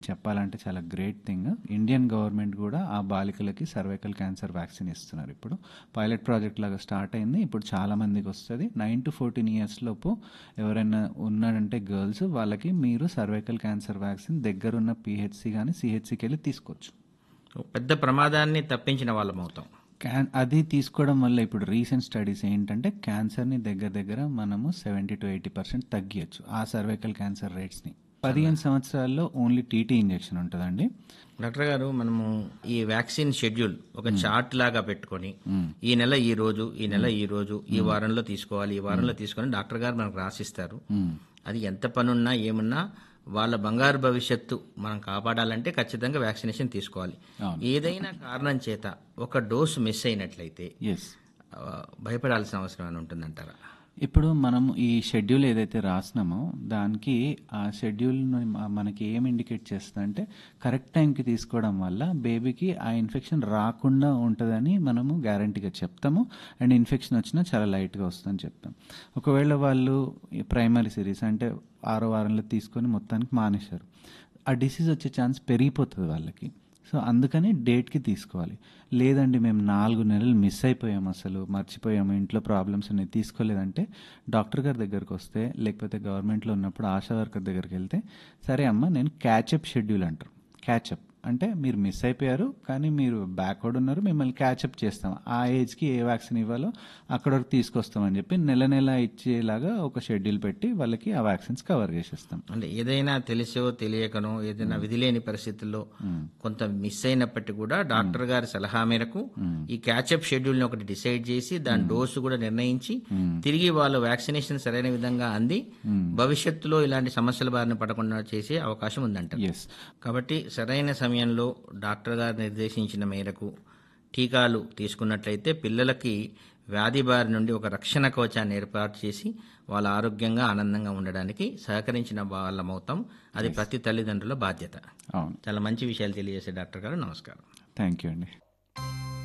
చెప్పాలంటే చాలా great thing Indian government కూడా ఆ బాలికలకి సర్వైకల్ క్యాన్సర్ వ్యాక్సిన్ ఇస్తున్నారు ఇప్పుడు పైలట్ ప్రాజెక్ట్ లాగా స్టార్ట్ అయింది ఇప్పుడు చాలా మందికి వస్తుంది నైన్ టు ఫోర్టీన్ ఇయర్స్ లోపు ఎవరైనా ఉన్నారంటే గర్ల్స్ వాళ్ళకి మీరు సర్వైకల్ క్యాన్సర్ వ్యాక్సిన్ దగ్గరున్న పిహెచ్సి కానీ సిహెచ్సికి వెళ్ళి తీసుకోవచ్చు పెద్ద ప్రమాదాన్ని తప్పించిన వాళ్ళం అవుతాం క్యాన్ అది తీసుకోవడం వల్ల ఇప్పుడు రీసెంట్ స్టడీస్ ఏంటంటే క్యాన్సర్ని దగ్గర దగ్గర మనము సెవెంటీ టు ఎయిటీ పర్సెంట్ తగ్గియచ్చు ఆ సర్వైకల్ క్యాన్సర్ రేట్స్ని పదిహేను సంవత్సరాల్లో ఓన్లీ టీటీ ఇంజెక్షన్ ఉంటుందండి డాక్టర్ గారు మనము ఈ వ్యాక్సిన్ షెడ్యూల్ ఒక చార్ట్ లాగా పెట్టుకొని ఈ నెల ఈ రోజు ఈ నెల ఈ రోజు ఈ వారంలో తీసుకోవాలి ఈ వారంలో తీసుకొని డాక్టర్ గారు మనకు రాసిస్తారు అది ఎంత పనున్నా ఏమున్నా వాళ్ళ బంగారు భవిష్యత్తు మనం కాపాడాలంటే ఖచ్చితంగా వ్యాక్సినేషన్ తీసుకోవాలి ఏదైనా కారణం చేత ఒక డోసు మిస్ అయినట్లయితే ఎస్ ఆ, భయపడాల్సిన అవసరం అని ఉంటుందంటారా ఇప్పుడు మనం ఈ షెడ్యూల్ ఏదైతే రాసినామో దానికి ఆ షెడ్యూల్ మనకి ఏం ఇండికేట్ చేస్తుందంటే కరెక్ట్ టైంకి తీసుకోవడం వల్ల బేబీకి ఆ ఇన్ఫెక్షన్ రాకుండా ఉంటుందని మనము గ్యారంటీగా చెప్తాము అండ్ ఇన్ఫెక్షన్ వచ్చినా చాలా లైట్గా వస్తుందని చెప్తాం ఒకవేళ వాళ్ళు ప్రైమరీ సిరీస్ అంటే ఆరో వారంలో తీసుకొని మొత్తానికి మానేశారు ఆ డిసీజ్ వచ్చే ఛాన్స్ పెరిగిపోతుంది వాళ్ళకి సో అందుకని డేట్కి తీసుకోవాలి లేదండి మేము నాలుగు నెలలు మిస్ అయిపోయాము అసలు మర్చిపోయాము ఇంట్లో ప్రాబ్లమ్స్ అనేవి తీసుకోలేదంటే డాక్టర్ గారి దగ్గరికి వస్తే లేకపోతే గవర్నమెంట్లో ఉన్నప్పుడు ఆశా వర్కర్ దగ్గరికి వెళ్తే సరే అమ్మ నేను క్యాచప్ షెడ్యూల్ అంటారు క్యాచప్ అంటే మీరు మిస్ అయిపోయారు కానీ మీరు బ్యాక్వర్డ్ ఉన్నారు మిమ్మల్ని క్యాచప్ చేస్తాం ఆ ఏజ్కి ఏ వ్యాక్సిన్ ఇవ్వాలో అక్కడ వరకు తీసుకొస్తామని చెప్పి నెల నెల ఇచ్చేలాగా ఒక షెడ్యూల్ పెట్టి వాళ్ళకి ఆ వ్యాక్సిన్స్ కవర్ చేసేస్తాం అంటే ఏదైనా తెలిసో తెలియకనో ఏదైనా విధి లేని పరిస్థితుల్లో కొంత మిస్ అయినప్పటికీ కూడా డాక్టర్ గారి సలహా మేరకు ఈ క్యాచప్ షెడ్యూల్ ని ఒకటి డిసైడ్ చేసి దాని డోసు కూడా నిర్ణయించి తిరిగి వాళ్ళు వ్యాక్సినేషన్ సరైన విధంగా అంది భవిష్యత్తులో ఇలాంటి సమస్యల బారిన పడకుండా చేసే అవకాశం ఉందంట ఎస్ కాబట్టి సరైన సమయంలో డాక్టర్ గారు నిర్దేశించిన మేరకు టీకాలు తీసుకున్నట్లయితే పిల్లలకి వ్యాధి బారి నుండి ఒక రక్షణ కవచాన్ని ఏర్పాటు చేసి వాళ్ళ ఆరోగ్యంగా ఆనందంగా ఉండడానికి సహకరించిన వాళ్ళమవుతాం అది ప్రతి తల్లిదండ్రుల బాధ్యత అవును చాలా మంచి విషయాలు తెలియజేసే డాక్టర్ గారు నమస్కారం థ్యాంక్ యూ అండి